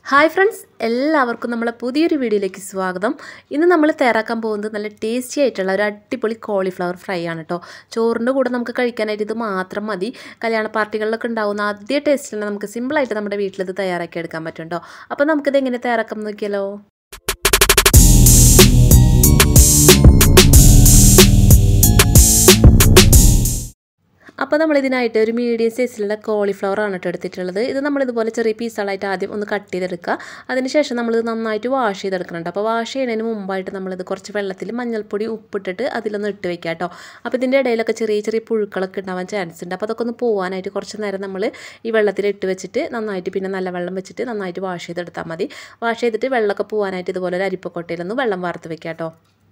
hi friends എല്ലാവർക്കും നമ്മളെ പുതിയൊരു വീഡിയോയിലേക്ക് സ്വാഗതം ഇന്ന് നമ്മൾ തയ്യാറാക്കാൻ പോകുന്നത് നല്ല ടേസ്റ്റി ആയിട്ടുള്ള ഒരു അടിപൊളി കോളിഫ്ലവർ ഫ്രൈ ആണ് കേട്ടോ ചോറിൻ്റെ കൂടെ നമുക്ക് കഴിക്കാനായിട്ട് ഇത് മാത്രം മതി കല്യാണ പാർട്ടികളിലൊക്കെ ഉണ്ടാവുന്ന അതേ ടേസ്റ്റിൽ നമുക്ക് സിമ്പിളായിട്ട് നമ്മുടെ വീട്ടിൽ ഇത് തയ്യാറാക്കി എടുക്കാൻ പറ്റും കേട്ടോ അപ്പോൾ നമുക്കിത് എങ്ങനെ തയ്യാറാക്കാം എന്ന് നോക്കിയാലോ അപ്പോൾ നമ്മൾ ഇതിനായിട്ട് ഒരു മീഡിയം സൈസിലുള്ള കോളിഫ്ലവർ ആണ് കേട്ടോ എടുത്തിട്ടുള്ളത് ഇത് നമ്മൾ ഇതുപോലെ ചെറിയ പീസുകളായിട്ട് ആദ്യം ഒന്ന് കട്ട് ചെയ്തെടുക്കുക അതിനുശേഷം നമ്മൾ നന്നായിട്ട് വാഷ് ചെയ്തെടുക്കുന്നുണ്ട് അപ്പോൾ വാഷ് ചെയ്യുന്നതിന് മുമ്പായിട്ട് നമ്മളിത് കുറച്ച് വെള്ളത്തിൽ മഞ്ഞൾപ്പൊടി ഉപ്പിട്ടിട്ട് അതിലൊന്ന് ഇട്ട് വെക്കുക കേട്ടോ അപ്പോൾ ഇതിൻ്റെ ഇടയിലൊക്കെ ചെറിയ ചെറിയ പുഴുക്കളൊക്കെ ഉണ്ടാവാൻ ചാൻസ് ഉണ്ട് അപ്പോൾ അതൊക്കെ ഒന്ന് പോകാനായിട്ട് കുറച്ച് നേരം നമ്മൾ ഈ വെള്ളത്തിൽ ഇട്ട് വെച്ചിട്ട് നന്നായിട്ട് പിന്നെ നല്ല വെള്ളം വെച്ചിട്ട് നന്നായിട്ട് വാഷ് ചെയ്തെടുത്താൽ മതി വാഷ് ചെയ്തിട്ട് വെള്ളമൊക്കെ പോകാനായിട്ട് ഇതുപോലെ ഒരു അരിപ്പക്കൊട്ടയിലൊന്ന് വെള്ളം വാർത്ത് വെക്കുക കേട്ടോ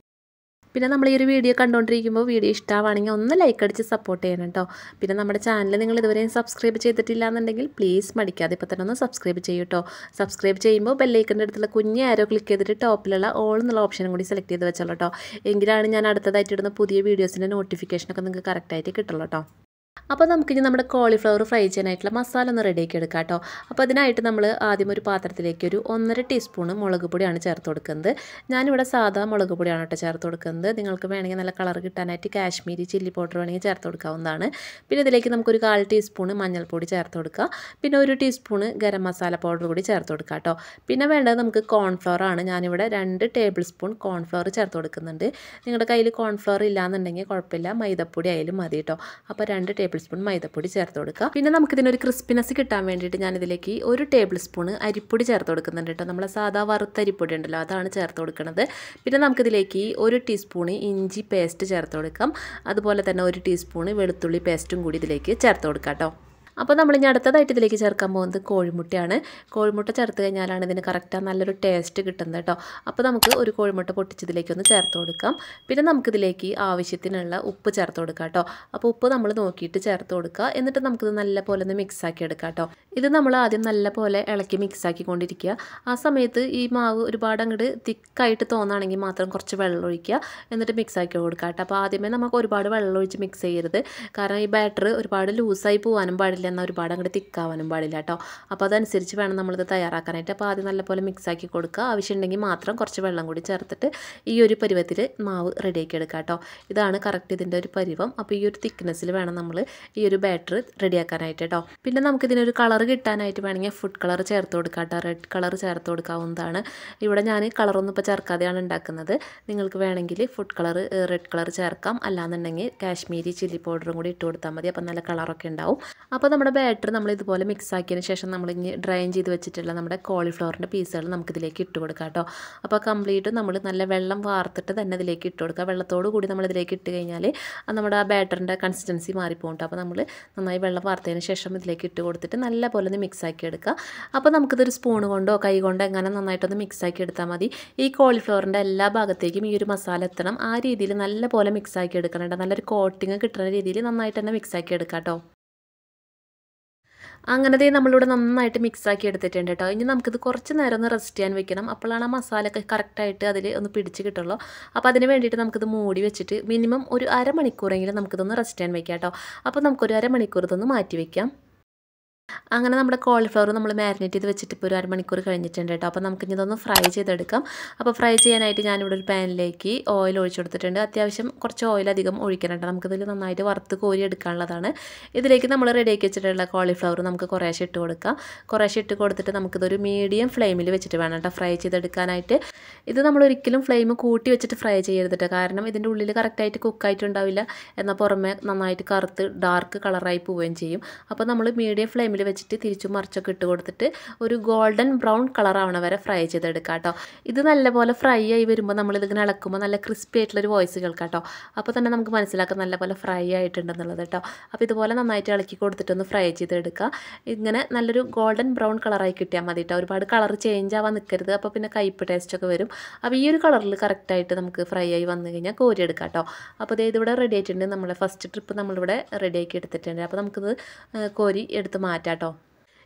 പിന്നെ നമ്മൾ ഈ ഒരു വീഡിയോ കണ്ടുകൊണ്ടിരിക്കുമ്പോൾ വീഡിയോ ഇഷ്ടമാണെങ്കിൽ ഒന്ന് ലൈക്ക് അടിച്ച് സപ്പോർട്ട് ചെയ്യണം കേട്ടോ പിന്നെ നമ്മുടെ ചാനൽ നിങ്ങൾ ഇതുവരെയും സബ്സ്ക്രൈബ് ചെയ്തിട്ടില്ല എന്നുണ്ടെങ്കിൽ പ്ലീസ് മടിക്കാതെ ഇപ്പോൾ തന്നെ ഒന്ന് സബ്സ്ക്രൈബ് ചെയ്യൂ കേട്ടോ സബ്സ്ക്രൈബ് ചെയ്യുമ്പോൾ ബെല്ലൈക്കൻ്റെ അടുത്തുള്ള കുഞ്ഞ് ആരോ ക്ലിക്ക് ചെയ്തിട്ട് ടോപ്പിലുള്ള ഓൾ എന്നുള്ള ഓപ്ഷനും കൂടി സെലക്ട് ചെയ്ത് വെച്ചോളൂ കേട്ടോ എങ്കിലാണ് ഞാൻ അടുത്തതായിട്ട് ഇടുന്ന പുതിയ വീഡിയോസിൻ്റെ നോട്ടിഫിക്കേഷനൊക്കെ നിങ്ങൾക്ക് കറക്റ്റായിട്ട് കിട്ടുള്ളൂ കേട്ടോ അപ്പോൾ നമുക്കിനി നമ്മുടെ കോളിഫ്ലവർ ഫ്രൈ ചെയ്യാനായിട്ടുള്ള മസാല ഒന്ന് റെഡിയാക്കി എടുക്കാം കേട്ടോ അപ്പോൾ അതിനായിട്ട് നമ്മൾ ആദ്യം ഒരു പാത്രത്തിലേക്ക് ഒരു ഒന്നര ടീസ്പൂണ് മുളക് പൊടിയാണ് ചേർത്ത് കൊടുക്കുന്നത് ഞാനിവിടെ സാധാ മുളക് പൊടിയാണ് കേട്ടോ ചേർത്ത് കൊടുക്കുന്നത് നിങ്ങൾക്ക് വേണമെങ്കിൽ നല്ല കളർ കിട്ടാനായിട്ട് കാശ്മീരി ചില്ലി പൗഡർ വേണമെങ്കിൽ ചേർത്ത് കൊടുക്കാവുന്നതാണ് പിന്നെ ഇതിലേക്ക് നമുക്കൊരു കാൽ ടീസ്പൂണ് മഞ്ഞൾപ്പൊടി ചേർത്ത് കൊടുക്കുക പിന്നെ ഒരു ടീസ്പൂണ് ഗരം മസാല പൗഡർ കൂടി ചേർത്ത് കൊടുക്കുക കേട്ടോ പിന്നെ വേണ്ടത് നമുക്ക് കോൺഫ്ലവർ ആണ് ഞാനിവിടെ രണ്ട് ടേബിൾ സ്പൂൺ കോൺഫ്ലവർ ചേർത്ത് കൊടുക്കുന്നുണ്ട് നിങ്ങളുടെ കയ്യിൽ കോൺഫ്ലവർ ഇല്ലാന്നുണ്ടെങ്കിൽ കുഴപ്പമില്ല മൈദപ്പൊടി ആയാലും മതി കേട്ടോ അപ്പോൾ രണ്ട് ടേബിൾ സ്പൂൺ മൈദപ്പൊടി ചേർത്ത് കൊടുക്കുക പിന്നെ നമുക്കിതിനൊരു ക്രിസ്പിനെസ് കിട്ടാൻ വേണ്ടിയിട്ട് ഞാനിതിലേക്ക് ഒരു ടേബിൾ സ്പൂൺ അരിപ്പൊടി ചേർത്ത് കൊടുക്കുന്നുണ്ട് കേട്ടോ നമ്മളെ സാധാ വറുത്ത അരിപ്പൊടി ഉണ്ടല്ലോ അതാണ് ചേർത്ത് കൊടുക്കുന്നത് പിന്നെ നമുക്കിതിലേക്ക് ഒരു ടീസ്പൂണ് ഇഞ്ചി പേസ്റ്റ് ചേർത്ത് കൊടുക്കാം അതുപോലെ തന്നെ ഒരു ടീസ്പൂണ് വെളുത്തുള്ളി പേസ്റ്റും കൂടി ഇതിലേക്ക് ചേർത്ത് കൊടുക്കാം കേട്ടോ അപ്പോൾ നമ്മൾ ഇനി അടുത്തതായിട്ട് ഇതിലേക്ക് ചേർക്കാൻ പോകുന്നത് കോഴിമുട്ടയാണ് കോഴിമുട്ട ചേർത്ത് കഴിഞ്ഞാലാണ് ഇതിന് കറക്റ്റ് നല്ലൊരു ടേസ്റ്റ് കിട്ടുന്നത് കേട്ടോ അപ്പോൾ നമുക്ക് ഒരു കോഴിമുട്ട പൊട്ടിച്ചതിലേക്ക് ഒന്ന് ചേർത്ത് കൊടുക്കാം പിന്നെ നമുക്കിതിലേക്ക് ആവശ്യത്തിനുള്ള ഉപ്പ് ചേർത്ത് കൊടുക്കാം കേട്ടോ അപ്പോൾ ഉപ്പ് നമ്മൾ നോക്കിയിട്ട് ചേർത്ത് കൊടുക്കുക എന്നിട്ട് നമുക്കിത് നല്ല പോലെ ഒന്ന് മിക്സ് ആക്കി എടുക്കാം കേട്ടോ ഇത് നമ്മൾ ആദ്യം നല്ല പോലെ ഇളക്കി മിക്സ് ആക്കിക്കൊണ്ടിരിക്കുക ആ സമയത്ത് ഈ മാവ് ഒരുപാട് അങ്ങോട്ട് തിക്കായിട്ട് തോന്നുകയാണെങ്കിൽ മാത്രം കുറച്ച് വെള്ളം ഒഴിക്കുക എന്നിട്ട് മിക്സ് ആക്കി കൊടുക്കുക കേട്ടോ അപ്പോൾ ആദ്യമേ നമുക്ക് ഒരുപാട് വെള്ളം ഒഴിച്ച് മിക്സ് ചെയ്യരുത് കാരണം ഈ ബാറ്റർ ഒരുപാട് ലൂസായി പോകാനും പാടില്ല എന്നാൽ ഒരുപാട് അങ്ങോട്ട് തിക്കാവാനും പാടില്ല കേട്ടോ അപ്പോൾ അതനുസരിച്ച് വേണം നമ്മളിത് തയ്യാറാക്കാനായിട്ട് അപ്പോൾ ആദ്യം നല്ലപോലെ മിക്സ് ആക്കി കൊടുക്കുക ആവശ്യമുണ്ടെങ്കിൽ മാത്രം കുറച്ച് വെള്ളം കൂടി ചേർത്തിട്ട് ഈ ഒരു പരുവത്തിൽ മാവ് റെഡിയാക്കി എടുക്കുക കേട്ടോ ഇതാണ് കറക്റ്റ് ഇതിൻ്റെ ഒരു പരുവം അപ്പോൾ ഈ ഒരു തിക്നെസ്സിൽ വേണം നമ്മൾ ഈ ഒരു ബാറ്റർ റെഡിയാക്കാനായിട്ട് കേട്ടോ പിന്നെ നമുക്കിതിനൊരു കളർ കിട്ടാനായിട്ട് വേണമെങ്കിൽ ഫുഡ് കളർ ചേർത്ത് കൊടുക്കാം കേട്ടോ റെഡ് കളർ ചേർത്ത് കൊടുക്കാവുന്നതാണ് ഇവിടെ ഞാൻ കളറൊന്നും ഇപ്പോൾ ചേർക്കാതെയാണ് ഉണ്ടാക്കുന്നത് നിങ്ങൾക്ക് വേണമെങ്കിൽ ഫുഡ് കളർ റെഡ് കളർ ചേർക്കാം അല്ലാന്നുണ്ടെങ്കിൽ കാശ്മീരി ചില്ലി പൗഡറും കൂടി ഇട്ട് കൊടുത്താൽ മതി അപ്പോൾ നല്ല കളറൊക്കെ ഉണ്ടാവും അപ്പോൾ നമ്മുടെ ബാറ്റർ നമ്മൾ ഇതുപോലെ മിക്സ് ആക്കിയതിന് ശേഷം നമ്മൾ ഇനി ഡ്രൈൻ ചെയ്ത് വെച്ചിട്ടുള്ള നമ്മുടെ കോളിഫ്ലവറിൻ്റെ പീസുകൾ നമുക്കിതിലേക്ക് ഇട്ട് കൊടുക്കാം കേട്ടോ അപ്പോൾ കംപ്ലീറ്റ് നമ്മൾ നല്ല വെള്ളം വാർത്തിട്ട് തന്നെ ഇതിലേക്ക് ഇട്ട് കൊടുക്കുക വെള്ളത്തോട് കൂടി നമ്മൾ ഇതിലേക്ക് ഇട്ട് കഴിഞ്ഞാൽ നമ്മുടെ ആ ബാറ്ററിൻ്റെ കൺസിസ്റ്റൻസി മാറിപ്പോകും അപ്പോൾ നമ്മൾ നന്നായി വെള്ളം വാർത്തതിന് ശേഷം ഇതിലേക്ക് ഇട്ട് കൊടുത്തിട്ട് നല്ല പോലെ ഒന്ന് മിക്സ് ആക്കി എടുക്കുക അപ്പോൾ നമുക്കിതൊരു സ്പൂൺ കൊണ്ടോ കൈ കൊണ്ടോ എങ്ങനെ നന്നായിട്ടൊന്ന് മിക്സ് ആക്കി എടുത്താൽ മതി ഈ കോളിഫ്ലവറിൻ്റെ എല്ലാ ഭാഗത്തേക്കും ഈ ഒരു മസാല എത്തണം ആ രീതിയിൽ നല്ല പോലെ മിക്സ് ആക്കി എടുക്കണം കേട്ടോ നല്ലൊരു കോട്ടിങ് കിട്ടുന്ന രീതിയിൽ നന്നായിട്ട് തന്നെ മിക്സ് ആക്കി എടുക്കാം കേട്ടോ അങ്ങനത്തെ നമ്മളിവിടെ നന്നായിട്ട് മിക്സ് ആക്കി എടുത്തിട്ടുണ്ട് കേട്ടോ ഇനി നമുക്കിത് കുറച്ച് നേരം ഒന്ന് റെസ്റ്റ് ചെയ്യാൻ വെക്കണം അപ്പോഴാണ് ആ മസാലയൊക്കെ കറക്റ്റായിട്ട് അതിൽ ഒന്ന് പിടിച്ച് കിട്ടുള്ളൂ അപ്പോൾ അതിന് വേണ്ടിയിട്ട് നമുക്കിത് മൂടി വെച്ചിട്ട് മിനിമം ഒരു അരമണിക്കൂറെങ്കിലും നമുക്കിതൊന്ന് റെസ്റ്റ് ചെയ്യാൻ വെക്കാം കേട്ടോ അപ്പോൾ നമുക്കൊരു അരമണിക്കൂർ ഇതൊന്ന് മാറ്റി വയ്ക്കാം അങ്ങനെ നമ്മുടെ കോളിഫ്ലവർ നമ്മൾ മാരിനേറ്റ് ചെയ്ത് വെച്ചിട്ട് ഇപ്പോൾ ഒരു അരമണിക്കൂർ കഴിഞ്ഞിട്ടുണ്ട് കേട്ടോ അപ്പോൾ നമുക്ക് ഇനി ഇതൊന്ന് ഫ്രൈ ചെയ്തെടുക്കാം അപ്പോൾ ഫ്രൈ ചെയ്യാനായിട്ട് ഞാനിവിടെ ഒരു പാനിലേക്ക് ഓയിൽ ഒഴിച്ചു കൊടുത്തിട്ടുണ്ട് അത്യാവശ്യം കുറച്ച് ഓയിൽ അധികം ഒഴിക്കണം കേട്ടോ നമുക്കിതിൽ നന്നായിട്ട് വറുത്ത് കോരി എടുക്കാനുള്ളതാണ് ഇതിലേക്ക് നമ്മൾ റെഡിയാക്കി വെച്ചിട്ടുള്ള കോളിഫ്ലവർ നമുക്ക് കുറേശ്ശെ ഇട്ട് കൊടുക്കാം കുറേശ്ശെ ഇട്ട് കൊടുത്തിട്ട് നമുക്കിതൊരു മീഡിയം ഫ്ലെയിമിൽ വെച്ചിട്ട് വേണം കേട്ടോ ഫ്രൈ ചെയ്തെടുക്കാനായിട്ട് ഇത് നമ്മൾ ഒരിക്കലും ഫ്ലെയിം കൂട്ടി വെച്ചിട്ട് ഫ്രൈ ചെയ്യരുത് കേട്ടോ കാരണം ഇതിൻ്റെ ഉള്ളിൽ കറക്റ്റായിട്ട് കുക്കായിട്ടുണ്ടാവില്ല എന്നാൽ പുറമെ നന്നായിട്ട് കറുത്ത് ഡാർക്ക് കളറായി പോവുകയും ചെയ്യും അപ്പോൾ നമ്മൾ മീഡിയം ഫ്ലെയിമിൽ വെച്ചിട്ട് തിരിച്ചു മറിച്ചൊക്കെ ഇട്ട് കൊടുത്തിട്ട് ഒരു ഗോൾഡൻ ബ്രൗൺ കളർ ആവണ വരെ ഫ്രൈ ചെയ്തെടുക്കാം കേട്ടോ ഇത് നല്ലപോലെ ഫ്രൈ ആയി വരുമ്പോൾ നമ്മളിതിങ്ങനെ ഇളക്കുമ്പോൾ നല്ല ക്രിസ്പി ആയിട്ടുള്ളൊരു വോയിസ് കേൾക്കാം കേട്ടോ അപ്പോൾ തന്നെ നമുക്ക് മനസ്സിലാക്കാം നല്ലപോലെ ഫ്രൈ ആയിട്ടുണ്ടെന്നുള്ളത് കേട്ടോ അപ്പോൾ ഇതുപോലെ നന്നായിട്ട് ഇളക്കി കൊടുത്തിട്ടൊന്ന് ഫ്രൈ ചെയ്തെടുക്കുക ഇങ്ങനെ നല്ലൊരു ഗോൾഡൻ ബ്രൗൺ കളറായി കിട്ടിയാൽ മതി കേട്ടോ ഒരുപാട് കളർ ചേഞ്ച് ആവാൻ നിൽക്കരുത് അപ്പോൾ പിന്നെ കയ്പ്പ് ടേസ്റ്റൊക്കെ വരും അപ്പോൾ ഈ ഒരു കളറിൽ കറക്റ്റായിട്ട് നമുക്ക് ഫ്രൈ ആയി വന്നു കഴിഞ്ഞാൽ കോരി എടുക്കാം കേട്ടോ അപ്പോൾ ഇത് ഇവിടെ റെഡി ആയിട്ടുണ്ട് നമ്മളെ ഫസ്റ്റ് ട്രിപ്പ് നമ്മളിവിടെ റെഡിയാക്കി എടുത്തിട്ടുണ്ട് അപ്പോൾ നമുക്കിത് കോരി എടുത്ത് മാറ്റാം കേട്ടോ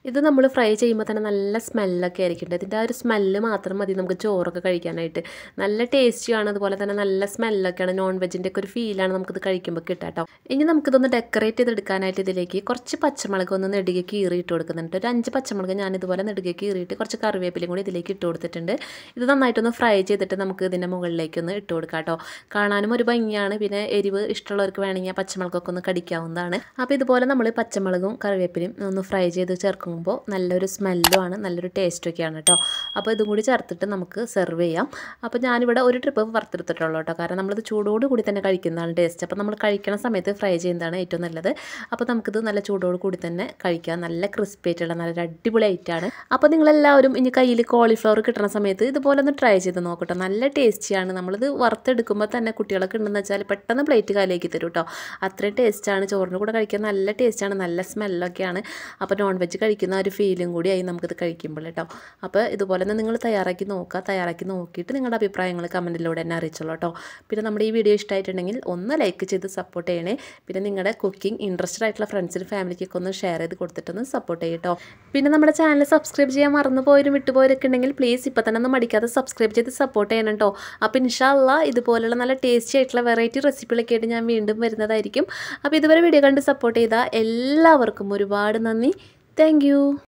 ഇത് നമ്മൾ ഫ്രൈ ചെയ്യുമ്പോൾ തന്നെ നല്ല സ്മെല്ലൊക്കെ ആയിരിക്കും ഇതിൻ്റെ ആ ഒരു സ്മെല്ല് മാത്രം മതി നമുക്ക് ചോറൊക്കെ കഴിക്കാനായിട്ട് നല്ല ടേസ്റ്റിയാണ് അതുപോലെ തന്നെ നല്ല സ്മെല്ലൊക്കെയാണ് നോൺ വെജിൻ്റെ ഒക്കെ ഒരു ഫീലാണ് നമുക്കിത് കഴിക്കുമ്പോൾ കിട്ടുക കേട്ടോ ഇനി നമുക്കിതൊന്ന് ഡെക്കറേറ്റ് ചെയ്തെടുക്കാനായിട്ട് ഇതിലേക്ക് കുറച്ച് പച്ചമുളക് ഒന്ന് നെടുകെ കീറി ഇട്ട് കൊടുക്കുന്നുണ്ട് ഒരു അഞ്ച് പച്ചമുളക് ഞാൻ ഇതുപോലെ നെടുകെ കീറിയിട്ട് കുറച്ച് കറിവേപ്പിലയും കൂടി ഇതിലേക്ക് ഇട്ട് കൊടുത്തിട്ടുണ്ട് ഇത് നന്നായിട്ടൊന്ന് ഫ്രൈ ചെയ്തിട്ട് നമുക്ക് ഇതിൻ്റെ മുകളിലേക്ക് ഒന്ന് ഇട്ട് കൊടുക്കാം കേട്ടോ കാണാനും ഒരു ഭംഗിയാണ് പിന്നെ എരിവ് ഇഷ്ടമുള്ളവർക്ക് വേണമെങ്കിൽ ആ പച്ചമുളകൊക്കെ ഒന്ന് കടിക്കാവുന്നതാണ് അപ്പോൾ ഇതുപോലെ നമ്മൾ പച്ചമുളകും കറിവേപ്പിലയും ഒന്ന് ഫ്രൈ ചെയ്ത് ചേർക്കുമ്പോൾ നല്ലൊരു സ്മെല്ലും ആണ് നല്ലൊരു ടേസ്റ്റും ഒക്കെയാണ് കേട്ടോ അപ്പോൾ ഇതും കൂടി ചേർത്തിട്ട് നമുക്ക് സെർവ് ചെയ്യാം അപ്പോൾ ഞാനിവിടെ ഒരു ട്രിപ്പ് വറുത്തെടുത്തിട്ടുള്ളൂ കേട്ടോ കാരണം നമ്മളിത് ചൂടോട് കൂടി തന്നെ കഴിക്കുന്നതാണ് ടേസ്റ്റ് അപ്പോൾ നമ്മൾ കഴിക്കണ സമയത്ത് ഫ്രൈ ചെയ്യുന്നതാണ് ഏറ്റവും നല്ലത് അപ്പോൾ നമുക്കിത് നല്ല ചൂടോട് കൂടി തന്നെ കഴിക്കാം നല്ല ക്രിസ്പി ആയിട്ടുള്ള നല്ലൊരു അടിപൊളി ഐറ്റാണ് അപ്പോൾ നിങ്ങളെല്ലാവരും ഇനി കയ്യിൽ കോളിഫ്ലവർ കിട്ടുന്ന സമയത്ത് ഇതുപോലെ ഒന്ന് ട്രൈ ചെയ്ത് നോക്കട്ടോ നല്ല ടേസ്റ്റിയാണ് നമ്മളിത് വറുത്തെടുക്കുമ്പോൾ തന്നെ കുട്ടികളൊക്കെ ഉണ്ടെന്ന് വെച്ചാൽ പെട്ടെന്ന് പ്ലേറ്റ് കാലിലേക്ക് തരും കേട്ടോ അത്രയും ടേസ്റ്റാണ് ചോറിൻ്റെ കൂടെ കഴിക്കാൻ നല്ല ടേസ്റ്റാണ് നല്ല സ്മെല്ലൊക്കെയാണ് അപ്പോൾ നോൺ വെജ് കഴിക്കുന്ന ഒരു ഫീലും കൂടി ആയി നമുക്കിത് കഴിക്കുമ്പോൾ കേട്ടോ അപ്പോൾ ഇതുപോലെ തന്നെ നിങ്ങൾ തയ്യാറാക്കി നോക്കുക തയ്യാറാക്കി നോക്കിയിട്ട് നിങ്ങളുടെ അഭിപ്രായങ്ങൾ കമൻറ്റിലൂടെ എന്നെ അറിയിച്ചോളൂ കേട്ടോ പിന്നെ നമ്മുടെ ഈ വീഡിയോ ഇഷ്ടമായിട്ടുണ്ടെങ്കിൽ ഒന്ന് ലൈക്ക് ചെയ്ത് സപ്പോർട്ട് ചെയ്യണേ പിന്നെ നിങ്ങളുടെ കുക്കിംഗ് ഇൻട്രസ്റ്റഡ് ആയിട്ടുള്ള ഫ്രണ്ട്സിനും ഫാമിലിക്കൊക്കെ ഒന്ന് ഷെയർ ചെയ്ത് കൊടുത്തിട്ടൊന്ന് സപ്പോർട്ട് ചെയ്യട്ടോ പിന്നെ നമ്മുടെ ചാനൽ സബ്സ്ക്രൈബ് ചെയ്യാൻ മറന്നു പോയവരും വിട്ടുപോയവരൊക്കെ ഉണ്ടെങ്കിൽ പ്ലീസ് ഇപ്പം തന്നെ ഒന്ന് മടിക്കാതെ സബ്സ്ക്രൈബ് ചെയ്ത് സപ്പോർട്ട് ചെയ്യണം കേട്ടോ അപ്പോൾ ഇൻഷാല്ല ഇതുപോലുള്ള നല്ല ടേസ്റ്റി ആയിട്ടുള്ള വെറൈറ്റി റെസിപ്പികളൊക്കെ ആയിട്ട് ഞാൻ വീണ്ടും വരുന്നതായിരിക്കും അപ്പോൾ ഇതുവരെ വീഡിയോ കണ്ട് സപ്പോർട്ട് ചെയ്ത എല്ലാവർക്കും ഒരുപാട് നന്ദി താങ്ക്